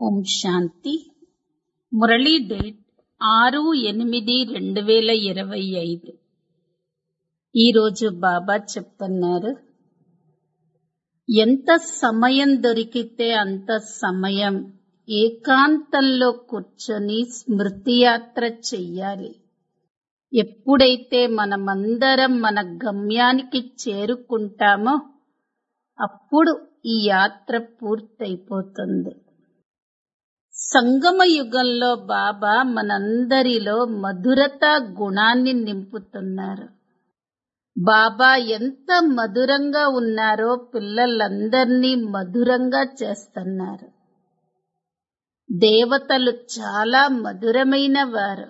ఓం శాంతి Murali date ఆరు ఎనిమిది రెండు వేల ఇరవై ఐదు ఈరోజు బాబా చెప్తున్నారు ఎంత సమయం దొరికితే అంత సమయం ఏకాంతంలో కూర్చొని స్మృతి యాత్ర చెయ్యాలి ఎప్పుడైతే మనమందరం మన గమ్యానికి చేరుకుంటామో అప్పుడు ఈ యాత్ర పూర్తయిపోతుంది సంగమ యుగంలో బాబా మనందరిలో మధురత గుణాన్ని నింపుతున్నారు బాబా ఎంత మధురంగా ఉన్నారో పిల్లలందర్నీ మధురంగా చేస్తున్నారు దేవతలు చాలా మధురమైన వారు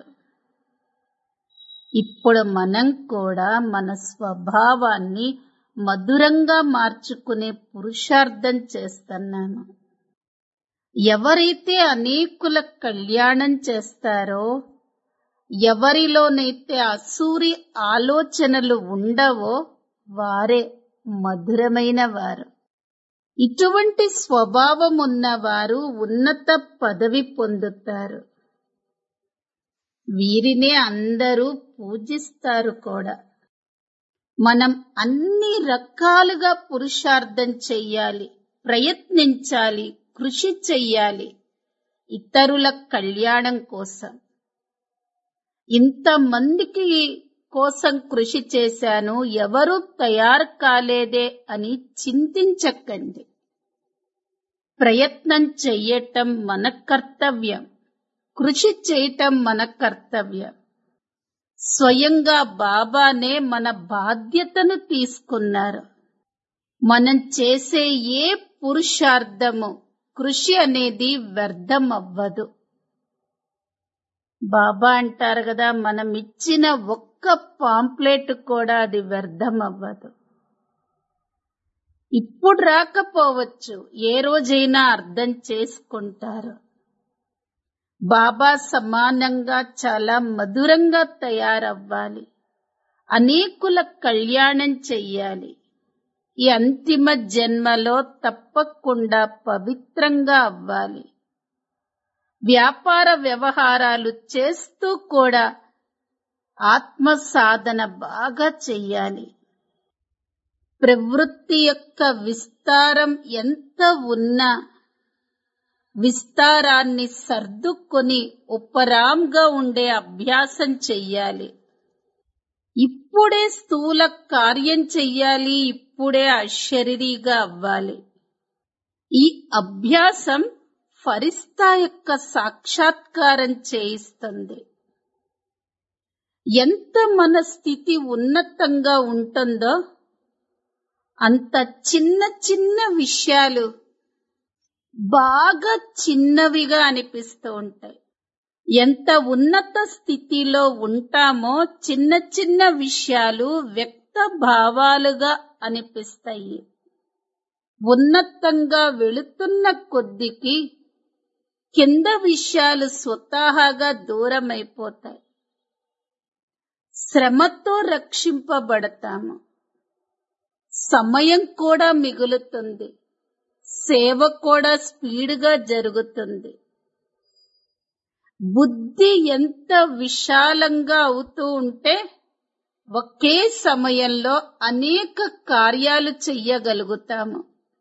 ఇప్పుడు మనం కూడా మన స్వభావాన్ని మధురంగా మార్చుకునే పురుషార్థం చేస్తున్నాము ఎవరైతే అనేకుల కళ్యాణం చేస్తారో ఎవరిలోనైతే అసూరి ఆలోచనలు ఉండవో వారే మధురమైన వారు ఇటువంటి స్వభావం ఉన్నవారు ఉన్నత పదవి పొందుతారు వీరినే అందరూ పూజిస్తారు కూడా మనం అన్ని రకాలుగా పురుషార్థం చెయ్యాలి ప్రయత్నించాలి కృషి చెయ్యాలి ఇతరుల కళ్యాణం కోసం ఇంతమందికి కోసం కృషి చేశాను ఎవరూ తయారు కాలేదే అని చింతించకండి ప్రయత్నం చెయ్యటం మన కర్తవ్యం కృషి చేయటం మన కర్తవ్యం స్వయంగా బాబానే మన బాధ్యతను తీసుకున్నారు మనం చేసే ఏ పురుషార్థము కృషి అనేది వ్యర్థం అవ్వదు బాబా అంటారు కదా మనం ఇచ్చిన ఒక్క పాంప్లెట్ కూడా అది వ్యర్థం అవ్వదు ఇప్పుడు రాకపోవచ్చు ఏ రోజైనా అర్థం చేసుకుంటారు బాబా సమానంగా చాలా మధురంగా తయారవ్వాలి అనేకుల కళ్యాణం చెయ్యాలి ఈ అంతిమ జన్మలో తప్పకుండా పవిత్రంగా అవ్వాలి వ్యాపార వ్యవహారాలు చేస్తూ కూడా ఆత్మ సాధన బాగా చెయ్యాలి ప్రవృత్తి యొక్క విస్తారం ఎంత ఉన్నా విస్తారాన్ని సర్దుకొని ఉపరాంగా ఉండే అభ్యాసం చెయ్యాలి ఇప్పుడే స్థూల కార్యం చెయ్యాలి ఇప్పుడే అశరీరిగా అవ్వాలి ఈ అభ్యాసం ఫరిస్తా యొక్క సాక్షాత్కారం చేయిస్తుంది ఎంత మన స్థితి ఉన్నతంగా ఉంటుందో అంత చిన్న చిన్న విషయాలు బాగా చిన్నవిగా అనిపిస్తూ ఉంటాయి ఎంత ఉన్నత స్థితిలో ఉంటామో చిన్న చిన్న విషయాలు వ్యక్త భావాలుగా అనిపిస్తాయి ఉన్నతంగా వెళుతున్న కొద్దికి కింద విషయాలు స్వతహాగా దూరమైపోతాయి శ్రమతో రక్షింపబడతాము సమయం కూడా మిగులుతుంది సేవ కూడా స్పీడ్గా జరుగుతుంది బుద్ధి ఎంత విశాలంగా అవుతూ ఉంటే ఒకే సమయంలో అనేక కార్యాలు చెయ్యగలుగుతాము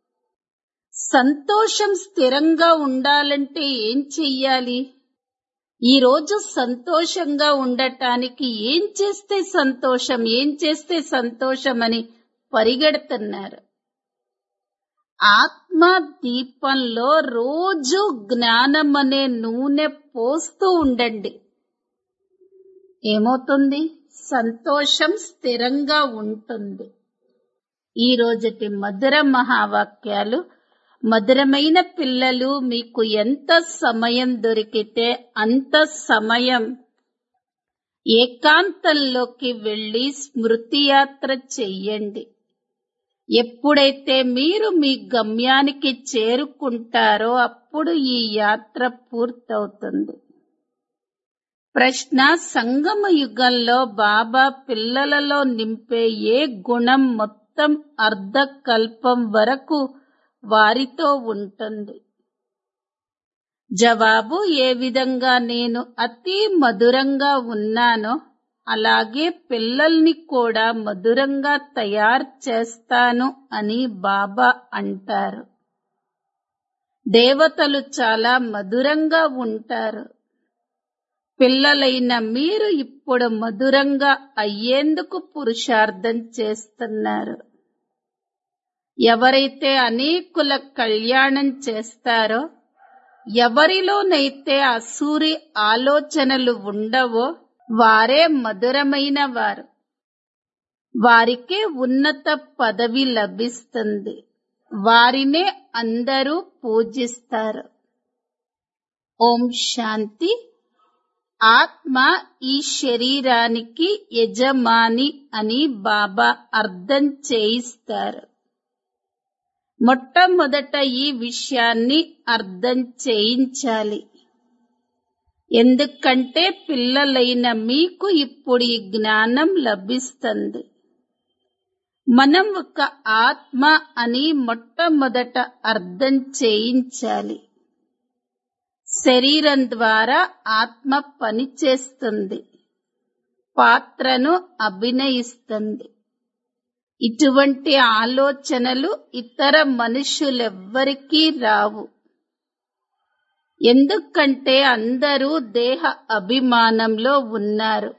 సంతోషం స్థిరంగా ఉండాలంటే ఏం చెయ్యాలి ఈ రోజు సంతోషంగా ఉండటానికి ఏం చేస్తే సంతోషం ఏం చేస్తే సంతోషం అని పరిగెడుతున్నారు ఆత్మ దీపంలో రోజు జ్ఞానం అనే నూనె పోస్తూ ఉండండి ఏమవుతుంది సంతోషం స్థిరంగా ఉంటుంది ఈ రోజటి మధుర మహావాక్యాలు మధురమైన పిల్లలు మీకు ఎంత సమయం దొరికితే అంత సమయం ఏకాంతంలోకి వెళ్లి స్మృతి యాత్ర చెయ్యండి ఎప్పుడైతే మీరు మీ గమ్యానికి చేరుకుంటారో అప్పుడు ఈ యాత్ర పూర్తవుతుంది ప్రశ్న సంగమ యుగంలో బాబా పిల్లలలో నింపే ఏ గుణం మొత్తం అర్ధకల్పం వరకు వారితో ఉంటుంది జవాబు ఏ విధంగా నేను అతి మధురంగా ఉన్నానో అలాగే పిల్లల్ని కూడా మధురంగా తయారు చేస్తాను అని బాబా అంటారు దేవతలు చాలా మధురంగా ఉంటారు పిల్లలైన మీరు ఇప్పుడు మధురంగా అయ్యేందుకు పురుషార్థం చేస్తున్నారు ఎవరైతే అనేకుల కళ్యాణం చేస్తారో ఎవరిలోనైతే అసూరి ఆలోచనలు ఉండవో వారే మధురమైన వారు వారికే ఉన్నత పదవి లభిస్తుంది వారినే అందరూ పూజిస్తారు ఓం శాంతి ఆత్మ ఈ శరీరానికి యజమాని అని బాబా అర్థం చేయిస్తారు మొట్టమొదట ఈ విషయాన్ని అర్థం చేయించాలి ఎందుకంటే పిల్లలైన మీకు ఇప్పుడు ఈ జ్ఞానం లభిస్తుంది మనం ఒక ఆత్మ అని మొట్టమొదట అర్థం చేయించాలి శరీరం ద్వారా ఆత్మ పనిచేస్తుంది పాత్రను అభినయిస్తుంది ఇటువంటి ఆలోచనలు ఇతర మనుషులెవ్వరికీ రావు ఎందుకంటే అందరూ దేహ అభిమానంలో ఉన్నారు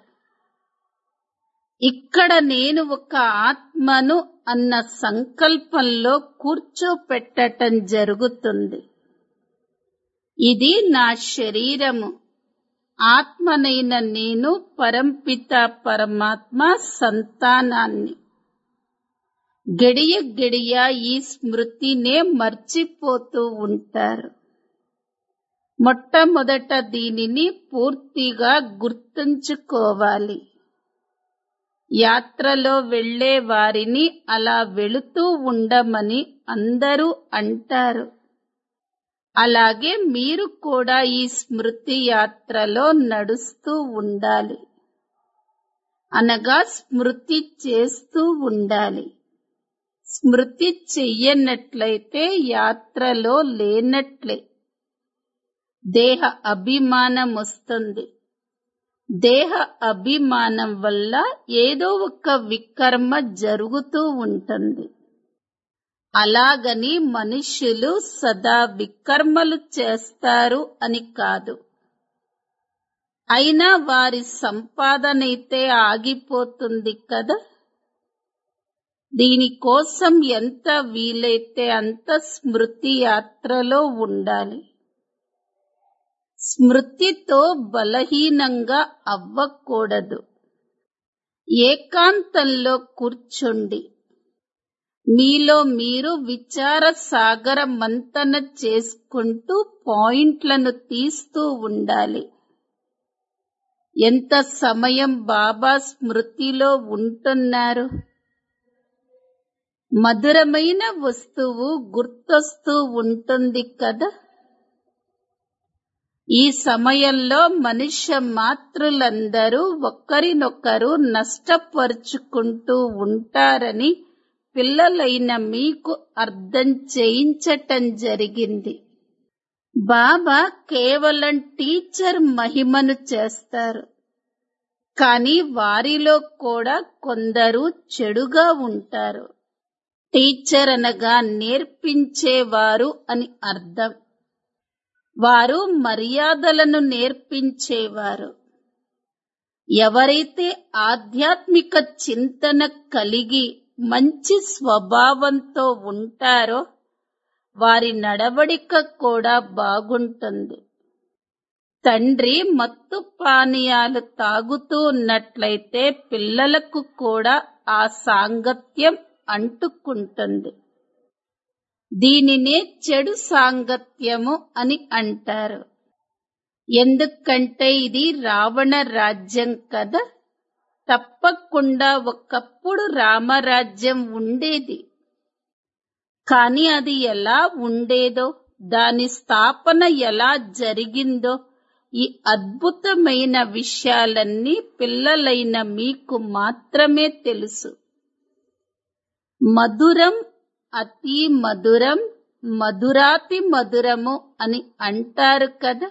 ఇక్కడ నేను ఒక ఆత్మను అన్న సంకల్పంలో కూర్చోపెట్టటం జరుగుతుంది ఇది నా శరీరము ఆత్మనైన నేను పరంపిత పరమాత్మ సంతానాన్ని గడియ గడియ ఈ స్మృతినే మర్చిపోతూ ఉంటారు మొట్టమొదట దీనిని పూర్తిగా గుర్తుంచుకోవాలి యాత్రలో వెళ్లే వారిని అలా వెళుతూ ఉండమని అందరూ అంటారు అలాగే మీరు కూడా ఈ స్మృతి యాత్రలో నడుస్తూ ఉండాలి అనగా స్మృతి చేస్తూ ఉండాలి స్మృతి చెయ్యనట్లయితే యాత్రలో లేనట్లే దేహ అభిమానం వస్తుంది దేహ అభిమానం వల్ల ఏదో ఒక వికర్మ జరుగుతూ ఉంటుంది అలాగని మనుష్యులు సదా వికర్మలు చేస్తారు అని కాదు అయినా వారి సంపాదనైతే ఆగిపోతుంది కదా దీనికోసం ఎంత వీలైతే అంత స్మృతి యాత్రలో ఉండాలి స్మృతితో బలహీనంగా అవ్వకూడదు ఏకాంతంలో కూర్చోండి మీలో మీరు విచార సాగర మంతన చేసుకుంటూ పాయింట్లను తీస్తూ ఉండాలి ఎంత సమయం బాబా స్మృతిలో ఉంటున్నారు మధురమైన వస్తువు గుర్తొస్తూ ఉంటుంది కదా ఈ సమయంలో మనుష్య మాతృలందరూ ఒకరినొకరు నష్టపరుచుకుంటూ ఉంటారని పిల్లలైన మీకు అర్థం చేయించటం జరిగింది బాబా కేవలం టీచర్ మహిమను చేస్తారు కానీ వారిలో కూడా కొందరు చెడుగా ఉంటారు టీచర్ అనగా నేర్పించేవారు అని అర్థం వారు మర్యాదలను నేర్పించేవారు ఎవరైతే ఆధ్యాత్మిక చింతన కలిగి మంచి స్వభావంతో ఉంటారో వారి నడవడిక కూడా బాగుంటుంది తండ్రి మత్తు పానీయాలు తాగుతూ ఉన్నట్లయితే పిల్లలకు కూడా ఆ సాంగత్యం అంటుకుంటుంది దీనినే చెడు సాంగత్యము అని అంటారు ఎందుకంటే ఇది రావణ రాజ్యం కదా తప్పకుండా ఒకప్పుడు రామరాజ్యం ఉండేది కాని అది ఎలా ఉండేదో దాని స్థాపన ఎలా జరిగిందో ఈ అద్భుతమైన విషయాలన్నీ పిల్లలైన మీకు మాత్రమే తెలుసు మధురం అతి మధురం మధురాతి మధురము అని అంటారు కదా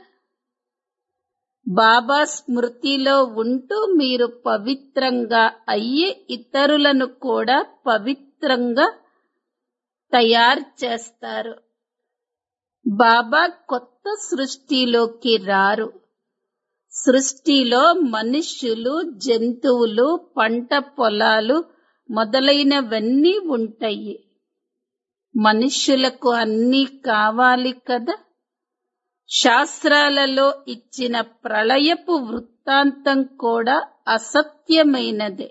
బాబా స్మృతిలో ఉంటూ మీరు పవిత్రంగా అయ్యి ఇతరులను కూడా పవిత్రంగా తయారు చేస్తారు బాబా కొత్త సృష్టిలోకి రారు సృష్టిలో మనుష్యులు జంతువులు పంట పొలాలు మొదలైనవన్నీ ఉంటాయి మనుష్యులకు అన్నీ కావాలి కదా శాస్త్రాలలో ఇచ్చిన ప్రళయపు వృత్తాంతం కూడా అసత్యమైనదే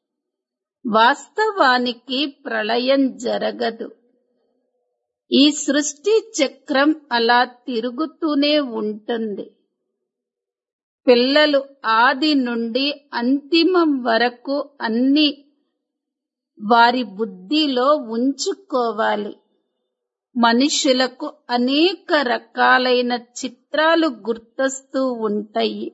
వాస్తవానికి ప్రళయం జరగదు ఈ సృష్టి చక్రం అలా తిరుగుతూనే ఉంటుంది పిల్లలు ఆది నుండి అంతిమం వరకు అన్ని వారి బుద్ధిలో ఉంచుకోవాలి మనుషులకు అనేక రకాలైన చిత్రాలు గుర్తొస్తూ ఉంటాయి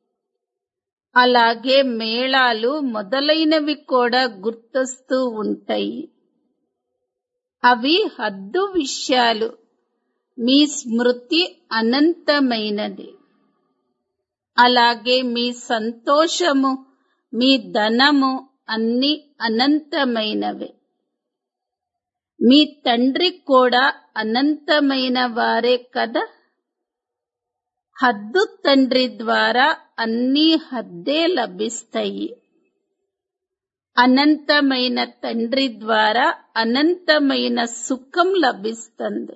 అలాగే మేళాలు మొదలైనవి కూడా గుర్తొస్తూ ఉంటాయి అవి హద్దు విషయాలు మీ స్మృతి అనంతమైనది అలాగే మీ సంతోషము మీ ధనము అన్ని అనంతమైనవే మీ తండ్రి కూడా అనంతమైన వారే కదా హద్దు తండ్రి ద్వారా అన్ని హద్దే లభిస్తాయి అనంతమైన తండ్రి ద్వారా అనంతమైన సుఖం లభిస్తుంది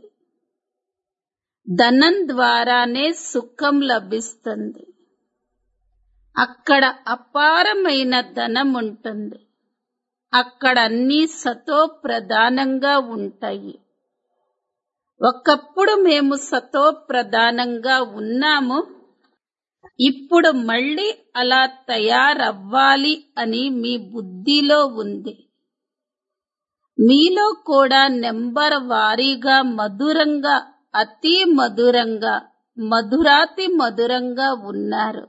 ధనం ద్వారానే సుఖం లభిస్తుంది అక్కడ అపారమైన ధనం ఉంటుంది అక్కడ అన్ని సతో ప్రధానంగా ఉంటాయి ఒకప్పుడు మేము సతో ప్రధానంగా ఉన్నాము ఇప్పుడు మళ్ళీ అలా తయారవ్వాలి అని మీ బుద్ధిలో ఉంది మీలో కూడా నెంబర్ వారీగా మధురంగా అతి మధురంగా మధురాతి మధురంగా ఉన్నారు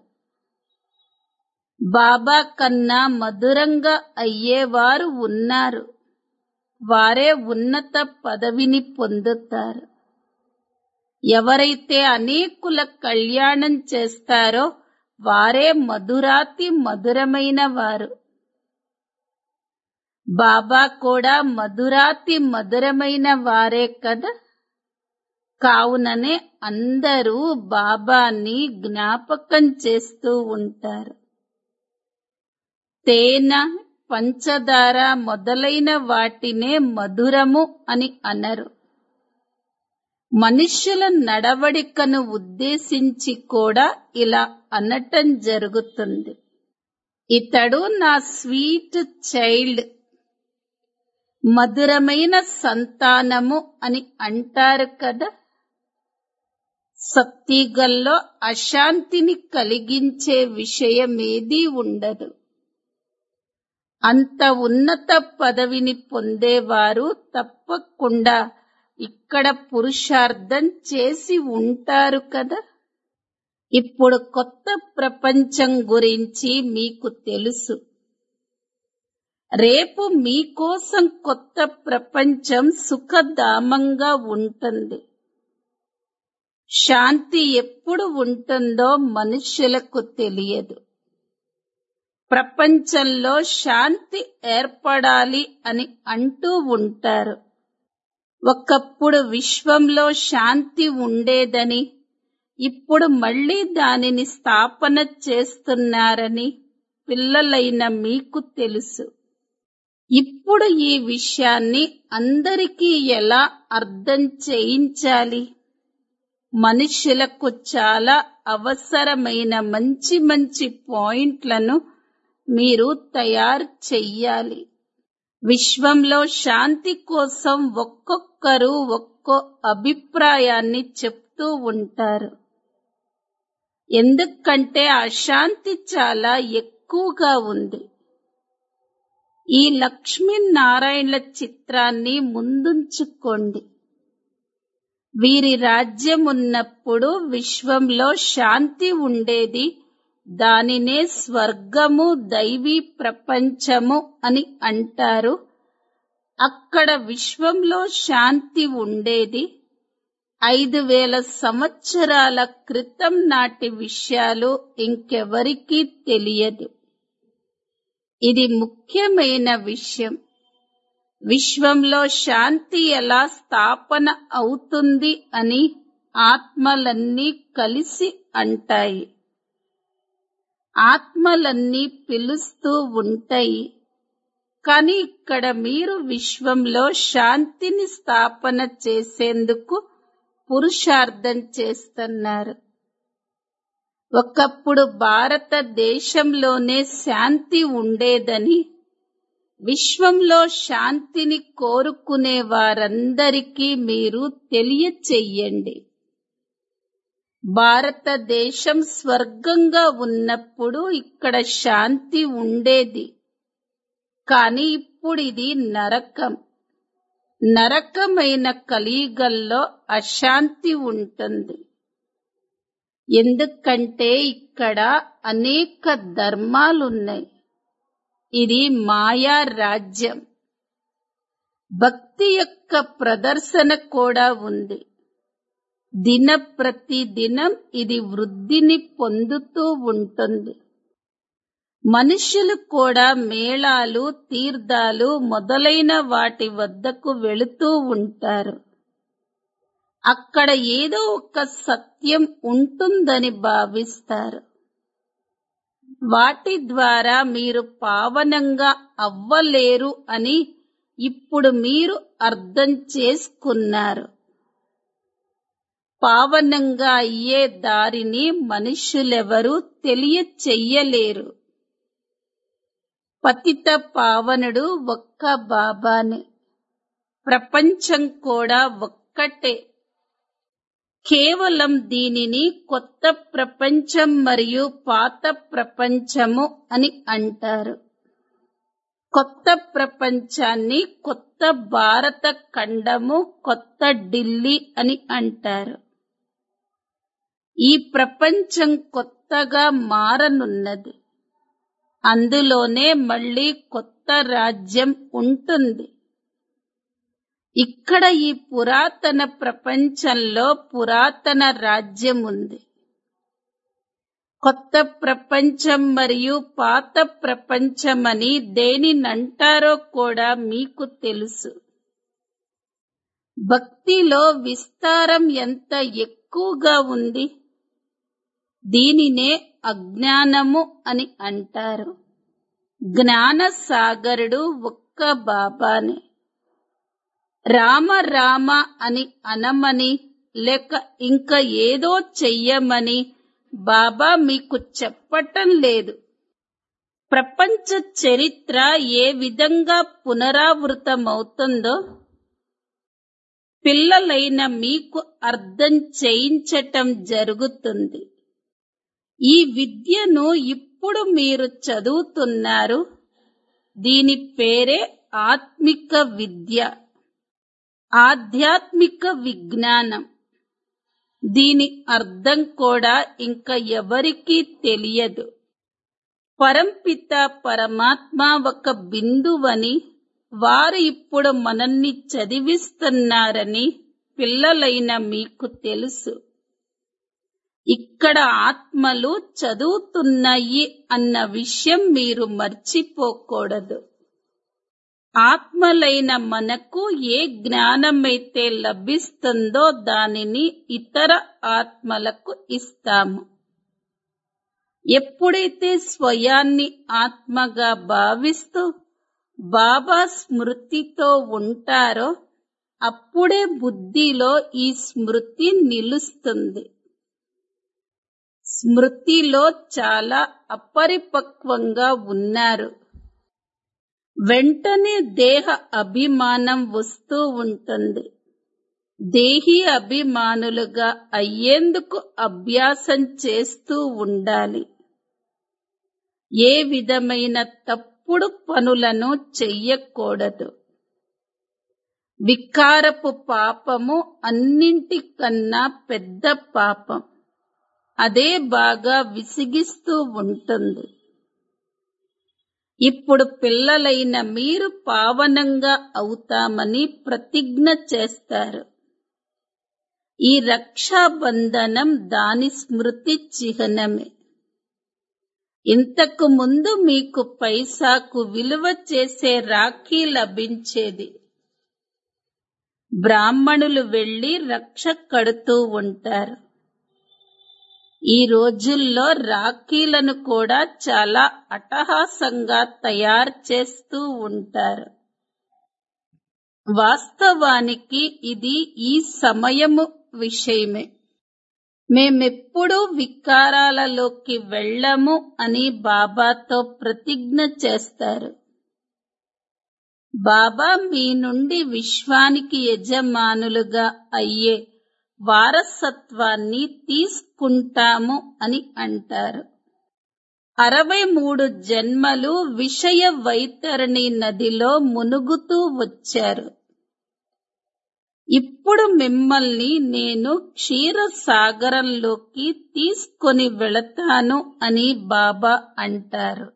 బాబా కన్నా మధురంగా అయ్యేవారు ఉన్నారు వారే ఉన్నత పదవిని పొందుతారు ఎవరైతే అనేకుల కళ్యాణం చేస్తారో వారే మధురాతి మధురమైన వారు బాబా కూడా మధురాతి మధురమైన వారే కదా కావుననే అందరూ బాబాని జ్ఞాపకం చేస్తూ ఉంటారు తేనె పంచదార మొదలైన వాటినే మధురము అని అనరు మనుష్యుల నడవడికను ఉద్దేశించి కూడా ఇలా అనటం జరుగుతుంది ఇతడు నా స్వీట్ చైల్డ్ మధురమైన సంతానము అని అంటారు కదా సత్తిగల్లో అశాంతిని కలిగించే విషయమేదీ ఉండదు అంత ఉన్నత పదవిని పొందేవారు తప్పకుండా ఇక్కడ పురుషార్థం చేసి ఉంటారు కదా ఇప్పుడు కొత్త ప్రపంచం గురించి మీకు తెలుసు రేపు మీకోసం కొత్త ప్రపంచం సుఖధామంగా ఉంటుంది శాంతి ఎప్పుడు ఉంటుందో మనుష్యులకు తెలియదు ప్రపంచంలో శాంతి ఏర్పడాలి అని అంటూ ఉంటారు ఒకప్పుడు విశ్వంలో శాంతి ఉండేదని ఇప్పుడు మళ్ళీ దానిని స్థాపన చేస్తున్నారని పిల్లలైన మీకు తెలుసు ఇప్పుడు ఈ విషయాన్ని అందరికీ ఎలా అర్థం చేయించాలి మనుషులకు చాలా అవసరమైన మంచి మంచి పాయింట్లను మీరు తయారు చెయ్యాలి విశ్వంలో శాంతి కోసం ఒక్కొక్కరు ఒక్కో అభిప్రాయాన్ని చెప్తూ ఉంటారు ఎందుకంటే అశాంతి చాలా ఎక్కువగా ఉంది ఈ లక్ష్మీనారాయణల చిత్రాన్ని ముందుంచుకోండి వీరి రాజ్యం ఉన్నప్పుడు విశ్వంలో శాంతి ఉండేది దానినే స్వర్గము దైవీ ప్రపంచము అని అంటారు అక్కడ విశ్వంలో శాంతి ఉండేది ఐదు వేల సంవత్సరాల క్రితం నాటి విషయాలు ఇంకెవరికీ తెలియదు ఇది ముఖ్యమైన విషయం విశ్వంలో శాంతి ఎలా స్థాపన అవుతుంది అని ఆత్మలన్నీ కలిసి అంటాయి ఆత్మలన్నీ పిలుస్తూ ఉంటాయి కానీ ఇక్కడ మీరు విశ్వంలో శాంతిని స్థాపన చేసేందుకు పురుషార్థం చేస్తున్నారు ఒకప్పుడు భారతదేశంలోనే శాంతి ఉండేదని విశ్వంలో శాంతిని కోరుకునే వారందరికీ మీరు తెలియచెయ్యండి భారతదేశం స్వర్గంగా ఉన్నప్పుడు ఇక్కడ శాంతి ఉండేది కానీ ఇప్పుడు ఇది నరకం నరకమైన కలియుగంలో అశాంతి ఉంటుంది ఎందుకంటే ఇక్కడ అనేక ధర్మాలున్నాయి ఇది మాయా రాజ్యం భక్తి యొక్క ప్రదర్శన కూడా ఉంది దిన ప్రతి దినం ఇది వృద్ధిని పొందుతూ ఉంటుంది మనుషులు కూడా మేళాలు తీర్థాలు మొదలైన వాటి వద్దకు వెళుతూ ఉంటారు అక్కడ ఏదో ఒక సత్యం ఉంటుందని భావిస్తారు వాటి ద్వారా మీరు పావనంగా అవ్వలేరు అని ఇప్పుడు మీరు అర్థం చేసుకున్నారు పావనంగా అయ్యే దారిని మనుష్యులెవరూ తెలియచెయ్యలేరు పతిత పావనుడు ఒక్క బాబానే ప్రపంచం కూడా ఒక్కటే కేవలం దీనిని కొత్త ప్రపంచం మరియు పాత ప్రపంచము అని అంటారు కొత్త ప్రపంచాన్ని కొత్త భారత ఖండము కొత్త ఢిల్లీ అని అంటారు ఈ ప్రపంచం కొత్తగా మారనున్నది అందులోనే మళ్ళీ కొత్త రాజ్యం ఉంటుంది ఇక్కడ ఈ పురాతన ప్రపంచంలో పురాతన రాజ్యం ఉంది కొత్త ప్రపంచం మరియు పాత ప్రపంచమని దేనినంటారో కూడా మీకు తెలుసు భక్తిలో విస్తారం ఎంత ఎక్కువగా ఉంది దీనినే అజ్ఞానము అని అంటారు జ్ఞాన సాగరుడు ఒక్క బాబానే రామ రామ అని అనమని లేక ఇంకా ఏదో చెయ్యమని బాబా మీకు చెప్పటం లేదు ప్రపంచ చరిత్ర ఏ విధంగా పునరావృతమవుతుందో పిల్లలైన మీకు అర్థం చేయించటం జరుగుతుంది ఈ విద్యను ఇప్పుడు మీరు చదువుతున్నారు దీని పేరే ఆత్మిక విద్య ఆధ్యాత్మిక విజ్ఞానం దీని అర్థం కూడా ఇంకా ఎవరికీ తెలియదు పరంపిత పరమాత్మ ఒక బిందువని వారు ఇప్పుడు మనల్ని చదివిస్తున్నారని పిల్లలైన మీకు తెలుసు ఇక్కడ ఆత్మలు చదువుతున్నాయి అన్న విషయం మీరు మర్చిపోకూడదు ఆత్మలైన మనకు ఏ జ్ఞానమైతే లభిస్తుందో దానిని ఇతర ఆత్మలకు ఇస్తాము ఎప్పుడైతే స్వయాన్ని ఆత్మగా భావిస్తూ బాబా స్మృతితో ఉంటారో అప్పుడే బుద్ధిలో ఈ స్మృతి నిలుస్తుంది స్మృతిలో చాలా అపరిపక్వంగా ఉన్నారు వెంటనే దేహ అభిమానం వస్తూ ఉంటుంది దేహి అభిమానులుగా అయ్యేందుకు అభ్యాసం చేస్తూ ఉండాలి ఏ విధమైన తప్పుడు పనులను చెయ్యకూడదు వికారపు పాపము అన్నింటికన్నా పెద్ద పాపం అదే బాగా విసిగిస్తూ ఉంటుంది ఇప్పుడు పిల్లలైన మీరు పావనంగా అవుతామని ప్రతిజ్ఞ చేస్తారు ఈ రక్షాబంధనం దాని స్మృతి చిహ్నమే ఇంతకు ముందు మీకు పైసాకు విలువ చేసే రాఖీ లభించేది బ్రాహ్మణులు వెళ్లి రక్ష కడుతూ ఉంటారు ఈ రోజుల్లో రాఖీలను కూడా చాలా అట్టహాసంగా తయారు చేస్తూ ఉంటారు వాస్తవానికి ఇది ఈ సమయము విషయమే మేమెప్పుడూ వికారాలలోకి వెళ్ళము అని బాబాతో ప్రతిజ్ఞ చేస్తారు బాబా మీ నుండి విశ్వానికి యజమానులుగా అయ్యే వారసత్వాన్ని తీసుకుంటాము అని అంటారు అరవై మూడు జన్మలు విషయ వైతరణి నదిలో మునుగుతూ వచ్చారు ఇప్పుడు మిమ్మల్ని నేను క్షీర సాగరంలోకి తీసుకొని వెళతాను అని బాబా అంటారు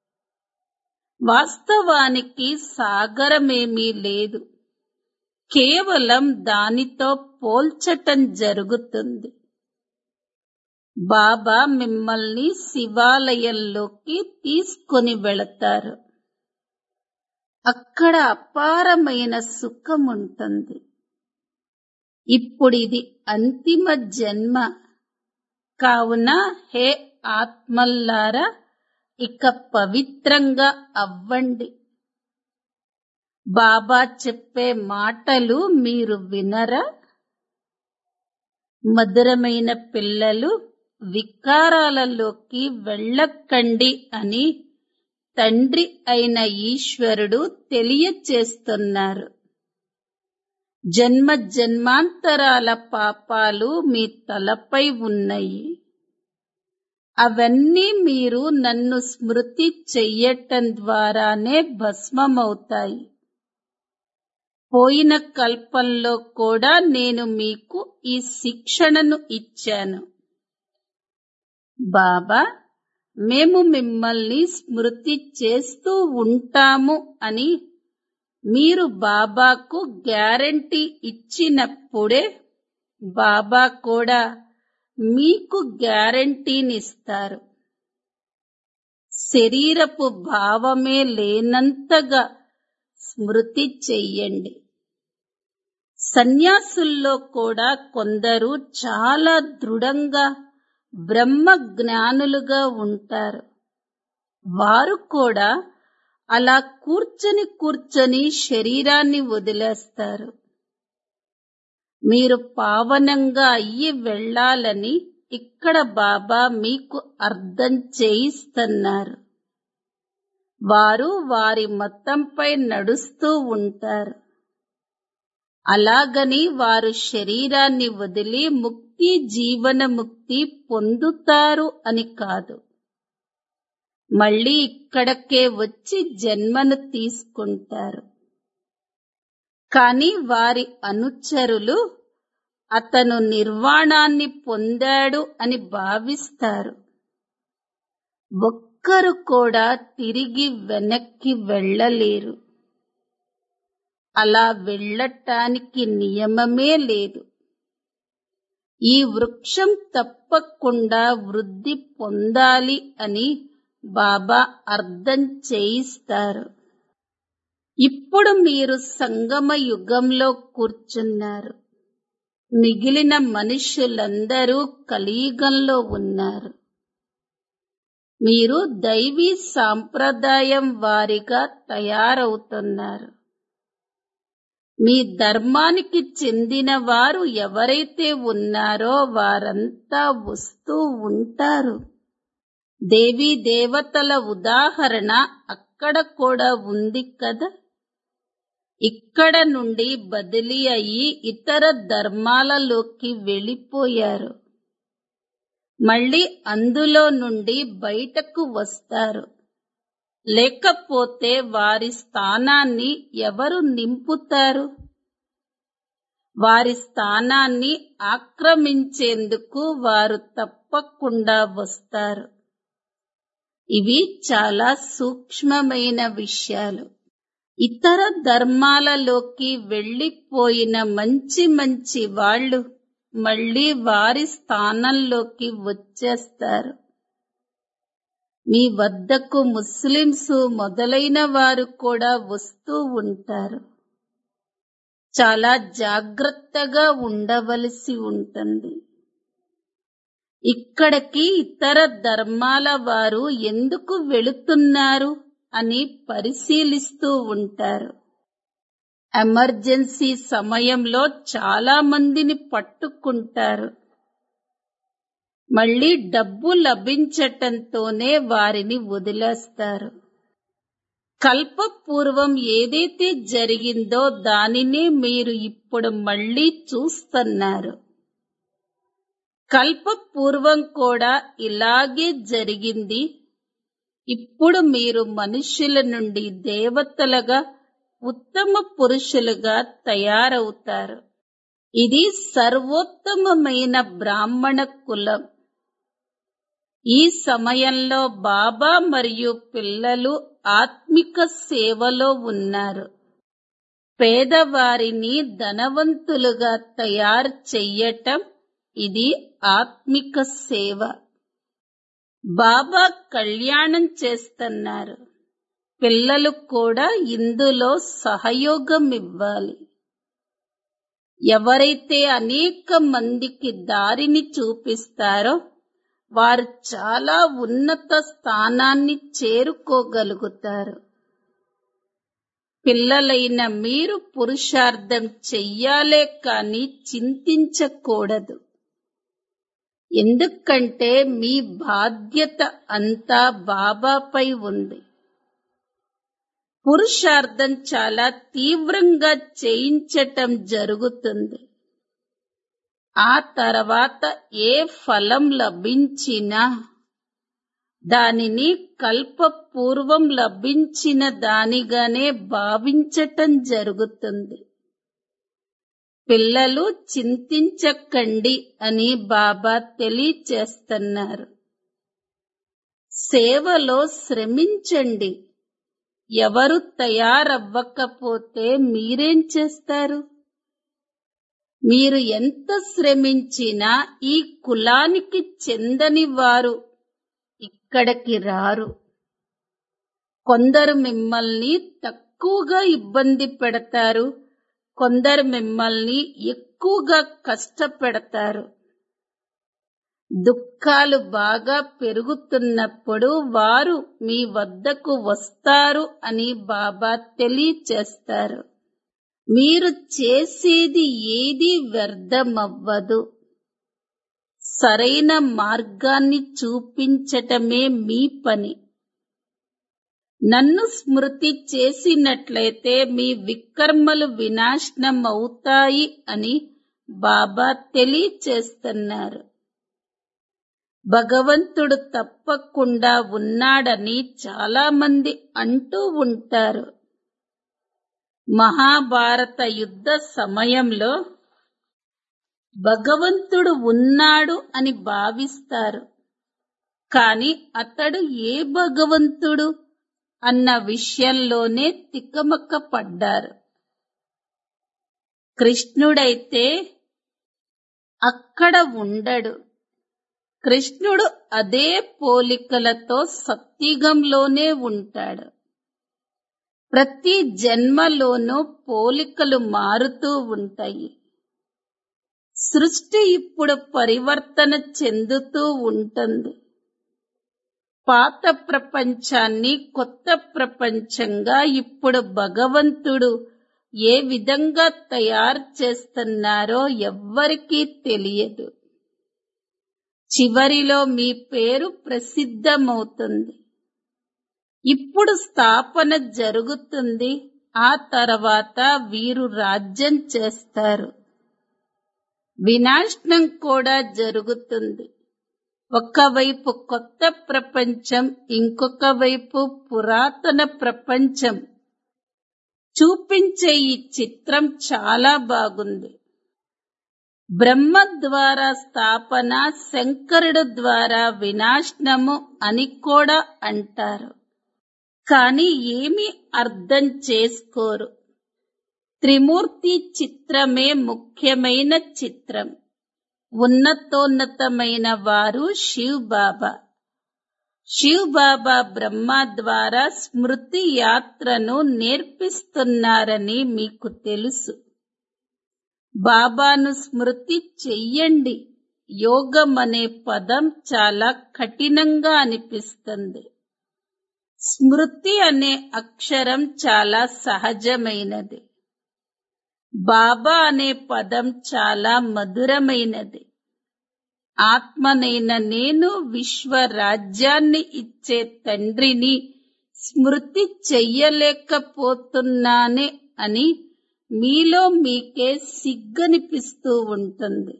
వాస్తవానికి సాగరమేమీ లేదు కేవలం దానితో పోల్చటం జరుగుతుంది బాబా మిమ్మల్ని శివాలయంలోకి తీసుకొని వెళతారు అక్కడ అపారమైన సుఖం ఉంటుంది ఇప్పుడిది అంతిమ జన్మ కావున హే ఆత్మల్లారా ఇక పవిత్రంగా అవ్వండి బాబా చెప్పే మాటలు మీరు వినరా మధురమైన పిల్లలు వికారాలలోకి వెళ్ళకండి అని తండ్రి అయిన ఈశ్వరుడు తెలియచేస్తున్నారు జన్మ జన్మాంతరాల పాపాలు మీ తలపై ఉన్నాయి అవన్నీ మీరు నన్ను స్మృతి చెయ్యటం ద్వారానే భస్మమవుతాయి పోయిన కల్పంలో కూడా నేను మీకు ఈ శిక్షణను ఇచ్చాను బాబా మేము మిమ్మల్ని స్మృతి చేస్తూ ఉంటాము అని మీరు బాబాకు గ్యారంటీ ఇచ్చినప్పుడే బాబా కూడా మీకు గ్యారంటీనిస్తారు శరీరపు భావమే లేనంతగా స్మృతి చెయ్యండి సన్యాసుల్లో కూడా కొందరు చాలా దృఢంగా బ్రహ్మ జ్ఞానులుగా ఉంటారు వారు కూడా అలా కూర్చొని కూర్చొని శరీరాన్ని వదిలేస్తారు మీరు పావనంగా అయ్యి వెళ్ళాలని ఇక్కడ బాబా మీకు అర్థం చేయిస్తున్నారు వారు వారి మతంపై నడుస్తూ ఉంటారు అలాగని వారు శరీరాన్ని వదిలి ముక్తి జీవన ముక్తి పొందుతారు అని కాదు మళ్ళీ ఇక్కడకే వచ్చి జన్మను తీసుకుంటారు కాని వారి అనుచరులు అతను నిర్వాణాన్ని పొందాడు అని భావిస్తారు ఒక్కరు కూడా తిరిగి వెనక్కి వెళ్ళలేరు అలా వెళ్ళటానికి నియమమే లేదు ఈ వృక్షం తప్పకుండా వృద్ధి పొందాలి అని బాబా అర్థం చేయిస్తారు ఇప్పుడు మీరు సంగమ యుగంలో కూర్చున్నారు మిగిలిన మనుష్యులందరూ కలియుగంలో ఉన్నారు మీరు దైవీ సాంప్రదాయం వారిగా తయారవుతున్నారు మీ ధర్మానికి చెందిన వారు ఎవరైతే ఉన్నారో వారంతా వస్తూ ఉంటారు దేవీ దేవతల ఉదాహరణ అక్కడ కూడా ఉంది కదా ఇక్కడ నుండి బదిలీ అయ్యి ఇతర ధర్మాలలోకి వెళ్ళిపోయారు మళ్ళీ అందులో నుండి బయటకు వస్తారు లేకపోతే వారి స్థానాన్ని ఎవరు నింపుతారు వారి స్థానాన్ని ఆక్రమించేందుకు వారు తప్పకుండా వస్తారు ఇవి చాలా సూక్ష్మమైన విషయాలు ఇతర ధర్మాలలోకి వెళ్లిపోయిన మంచి మంచి వాళ్ళు మళ్ళీ వారి స్థానంలోకి వచ్చేస్తారు మీ వద్దకు ముస్లింస్ మొదలైన వారు కూడా వస్తూ ఉంటారు చాలా జాగ్రత్తగా ఉండవలసి ఉంటుంది ఇక్కడికి ఇతర ధర్మాల వారు ఎందుకు వెళుతున్నారు అని పరిశీలిస్తూ ఉంటారు ఎమర్జెన్సీ సమయంలో చాలా మందిని పట్టుకుంటారు మళ్ళీ డబ్బు లభించటంతోనే వారిని వదిలేస్తారు కల్పపూర్వం ఏదైతే జరిగిందో దానినే మీరు ఇప్పుడు మళ్ళీ చూస్తున్నారు కల్పపూర్వం కూడా ఇలాగే జరిగింది ఇప్పుడు మీరు మనుష్యుల నుండి దేవతలుగా ఉత్తమ పురుషులుగా తయారవుతారు ఇది సర్వోత్తమమైన బ్రాహ్మణ కులం ఈ సమయంలో బాబా మరియు పిల్లలు ఆత్మిక సేవలో ఉన్నారు పేదవారిని ధనవంతులుగా తయారు చెయ్యటం ఇది ఆత్మిక సేవ బాబా కళ్యాణం చేస్తున్నారు పిల్లలు కూడా ఇందులో సహయోగం ఇవ్వాలి ఎవరైతే అనేక మందికి దారిని చూపిస్తారో వారు చాలా ఉన్నత స్థానాన్ని చేరుకోగలుగుతారు పిల్లలైన మీరు పురుషార్థం చెయ్యాలే కాని చింతించకూడదు ఎందుకంటే మీ బాధ్యత అంతా బాబాపై ఉంది పురుషార్థం చాలా తీవ్రంగా చేయించటం జరుగుతుంది ఆ తర్వాత ఏ ఫలం లభించినా దానిని కల్పపూర్వం లభించిన దానిగానే భావించటం జరుగుతుంది పిల్లలు చింతించకండి అని బాబా తెలియచేస్తున్నారు సేవలో శ్రమించండి ఎవరు తయారవ్వకపోతే మీరేం చేస్తారు మీరు ఎంత శ్రమించినా ఈ కులానికి చెందని వారు ఇక్కడికి రారు కొందరు మిమ్మల్ని తక్కువగా ఇబ్బంది పెడతారు కొందరు మిమ్మల్ని ఎక్కువగా కష్టపెడతారు దుఃఖాలు బాగా పెరుగుతున్నప్పుడు వారు మీ వద్దకు వస్తారు అని బాబా తెలియచేస్తారు మీరు చేసేది ఏది వ్యర్థమవ్వదు సరైన మార్గాన్ని చూపించటమే మీ పని నన్ను స్మృతి చేసినట్లయితే మీ వికర్మలు వినాశనం అవుతాయి అని బాబా తెలియచేస్తున్నారు భగవంతుడు తప్పకుండా ఉన్నాడని చాలా మంది అంటూ ఉంటారు మహాభారత యుద్ధ సమయంలో భగవంతుడు ఉన్నాడు అని భావిస్తారు కాని అతడు ఏ భగవంతుడు అన్న విషయంలోనే తికమక పడ్డారు కృష్ణుడైతే అక్కడ ఉండడు కృష్ణుడు అదే పోలికలతో సత్యుగంలోనే ఉంటాడు ప్రతి జన్మలోనూ పోలికలు మారుతూ ఉంటాయి సృష్టి ఇప్పుడు పరివర్తన చెందుతూ ఉంటుంది పాత ప్రపంచాన్ని కొత్త ప్రపంచంగా ఇప్పుడు భగవంతుడు ఏ విధంగా తయారు చేస్తున్నారో ఎవ్వరికీ తెలియదు చివరిలో మీ పేరు ప్రసిద్ధమవుతుంది ఇప్పుడు స్థాపన జరుగుతుంది ఆ తర్వాత వీరు రాజ్యం చేస్తారు వినాశనం కూడా జరుగుతుంది ఒకవైపు కొత్త ప్రపంచం ఇంకొక వైపు పురాతన ప్రపంచం చూపించే ఈ చిత్రం చాలా బాగుంది బ్రహ్మ ద్వారా స్థాపన శంకరుడు ద్వారా వినాశనము అని కూడా అంటారు కానీ ఏమీ అర్థం చేసుకోరు త్రిమూర్తి చిత్రమే ముఖ్యమైన చిత్రం ఉన్నతోన్నతమైన వారు శివ్ బాబా శివ్ బాబా బ్రహ్మ ద్వారా స్మృతి యాత్రను నేర్పిస్తున్నారని మీకు తెలుసు బాబాను స్మృతి చెయ్యండి యోగం అనే పదం చాలా కఠినంగా అనిపిస్తుంది స్మృతి అనే అక్షరం చాలా సహజమైనది బాబా అనే పదం చాలా మధురమైనది ఆత్మనైన నేను విశ్వ రాజ్యాన్ని ఇచ్చే తండ్రిని స్మృతి చెయ్యలేకపోతున్నానే అని మీలో మీకే సిగ్గనిపిస్తూ ఉంటుంది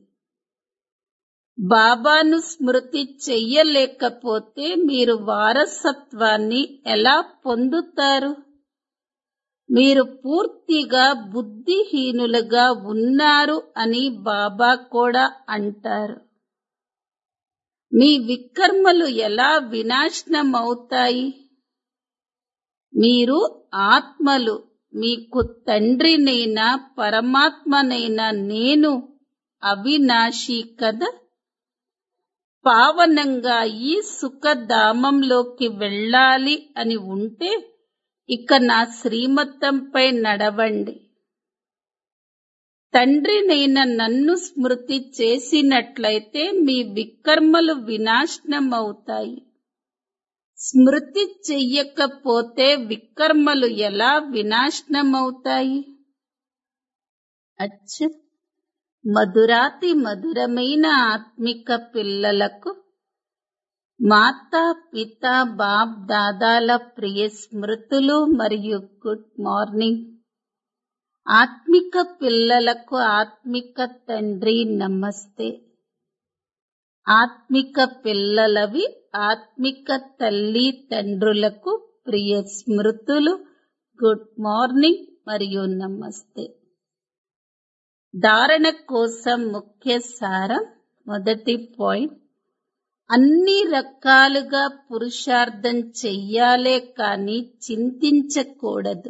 బాబాను స్మృతి చెయ్యలేకపోతే మీరు వారసత్వాన్ని ఎలా పొందుతారు మీరు పూర్తిగా బుద్ధిహీనులుగా ఉన్నారు అని బాబా కూడా అంటారు మీ వికర్మలు ఎలా వినాశనమవుతాయి మీరు ఆత్మలు మీకు తండ్రినైనా పరమాత్మనైనా నేను అవినాశి కదా పావనంగా ఈ సుఖధామంలోకి వెళ్ళాలి అని ఉంటే ఇక నా శ్రీమతంపై నడవండి తండ్రినైన నన్ను స్మృతి చేసినట్లయితే మీ వికర్మలు వినాశనమవుతాయి స్మృతి చెయ్యకపోతే వికర్మలు ఎలా వినాశనమవుతాయి అచ్చ మధురాతి మధురమైన ఆత్మిక పిల్లలకు మాతా పిత బాప్ దాదాల ప్రియ స్మృతులు మరియు గుడ్ మార్నింగ్ ఆత్మిక పిల్లలకు ఆత్మిక తండ్రి నమస్తే ఆత్మిక పిల్లలవి ఆత్మిక తల్లి తండ్రులకు ప్రియ స్మృతులు గుడ్ మార్నింగ్ మరియు నమస్తే ధారణ కోసం ముఖ్య సారం మొదటి పాయింట్ అన్ని రకాలుగా పురుషార్థం చెయ్యాలే కాని చింతించకూడదు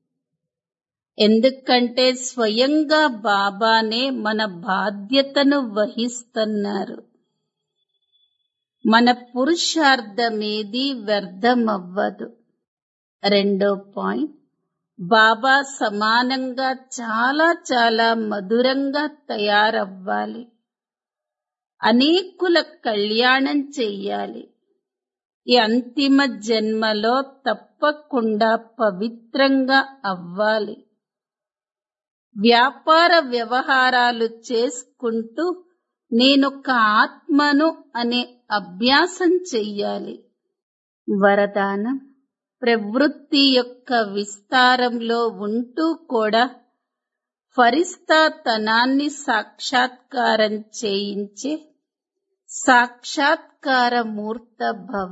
ఎందుకంటే స్వయంగా బాబానే మన బాధ్యతను వహిస్తున్నారు మన పురుషార్థమేది వ్యర్థమవ్వదు రెండో పాయింట్ బాబా సమానంగా చాలా చాలా మధురంగా తయారవ్వాలి అనేకుల కళ్యాణం చెయ్యాలి ఈ అంతిమ జన్మలో తప్పకుండా పవిత్రంగా అవ్వాలి వ్యాపార వ్యవహారాలు చేసుకుంటూ నేనొక ఆత్మను అనే అభ్యాసం చెయ్యాలి వరదానం ప్రవృత్తి యొక్క విస్తారంలో ఉంటూ కూడా ఫరిస్తాతనాన్ని సాక్షాత్కారం చేయించే సాక్షాత్కార మూర్త భవ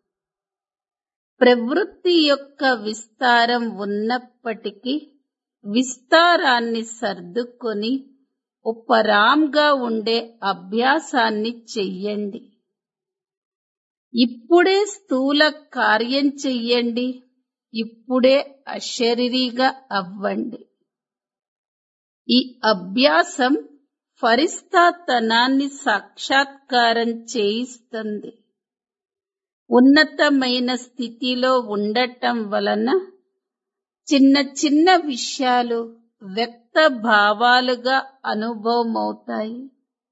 ప్రవృత్తి యొక్క విస్తారం ఉన్నప్పటికీ విస్తారాన్ని సర్దుకొని ఉపరాంగా ఉండే అభ్యాసాన్ని చెయ్యండి ఇప్పుడే స్థూల కార్యం చెయ్యండి ఇప్పుడే అశరీరిగా అవ్వండి ఈ అభ్యాసం ఫరిస్తాతనాన్ని సాక్షాత్కారం చేయిస్తుంది ఉన్నతమైన స్థితిలో ఉండటం వలన చిన్న చిన్న విషయాలు వ్యక్త భావాలుగా అనుభవమవుతాయి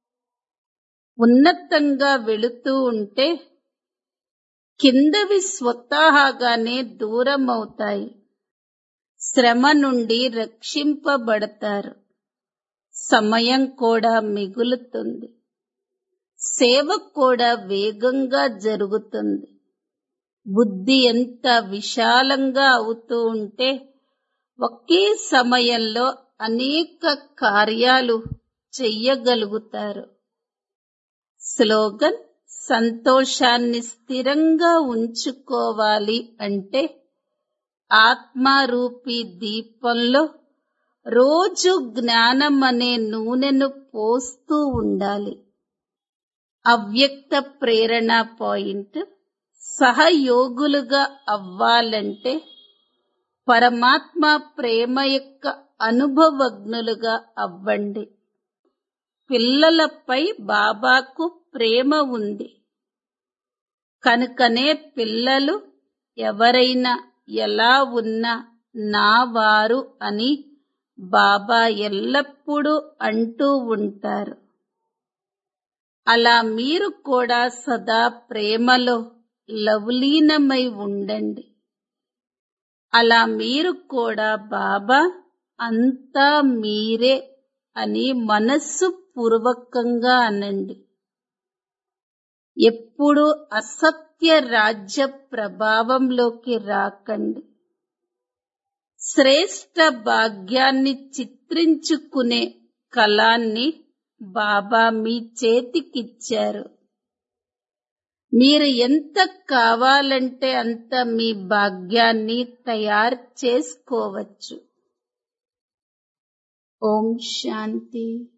ఉన్నతంగా వెళుతూ ఉంటే కిందవి స్వతహాగానే దూరమవుతాయి శ్రమ నుండి రక్షింపబడతారు సమయం కూడా మిగులుతుంది సేవ కూడా వేగంగా జరుగుతుంది బుద్ధి ఎంత విశాలంగా అవుతూ ఉంటే ఒకే సమయంలో అనేక కార్యాలు చెయ్యగలుగుతారు స్లోగన్ సంతోషాన్ని స్థిరంగా ఉంచుకోవాలి అంటే ఆత్మారూపీ దీపంలో రోజు జ్ఞానం అనే నూనెను పోస్తూ ఉండాలి అవ్యక్త ప్రేరణ పాయింట్ సహయోగులుగా అవ్వాలంటే పరమాత్మ ప్రేమ యొక్క అనుభవజ్ఞులుగా అవ్వండి పిల్లలపై బాబాకు ప్రేమ ఉంది కనుకనే పిల్లలు ఎవరైనా ఎలా ఉన్నా నా వారు అని బాబా ఎల్లప్పుడూ అంటూ ఉంటారు అలా మీరు కూడా సదా ప్రేమలో లవలీనమై ఉండండి అలా మీరు కూడా బాబా అంతా మీరే అని మనస్సు పూర్వకంగా అనండి ఎప్పుడు అసత్య రాజ్య ప్రభావంలోకి రాకండి శ్రేష్ట భాగ్యాన్ని చిత్రించుకునే కళాన్ని బాబా మీ చేతికిచ్చారు మీరు ఎంత కావాలంటే అంత మీ భాగ్యాన్ని తయారు చేసుకోవచ్చు ఓం శాంతి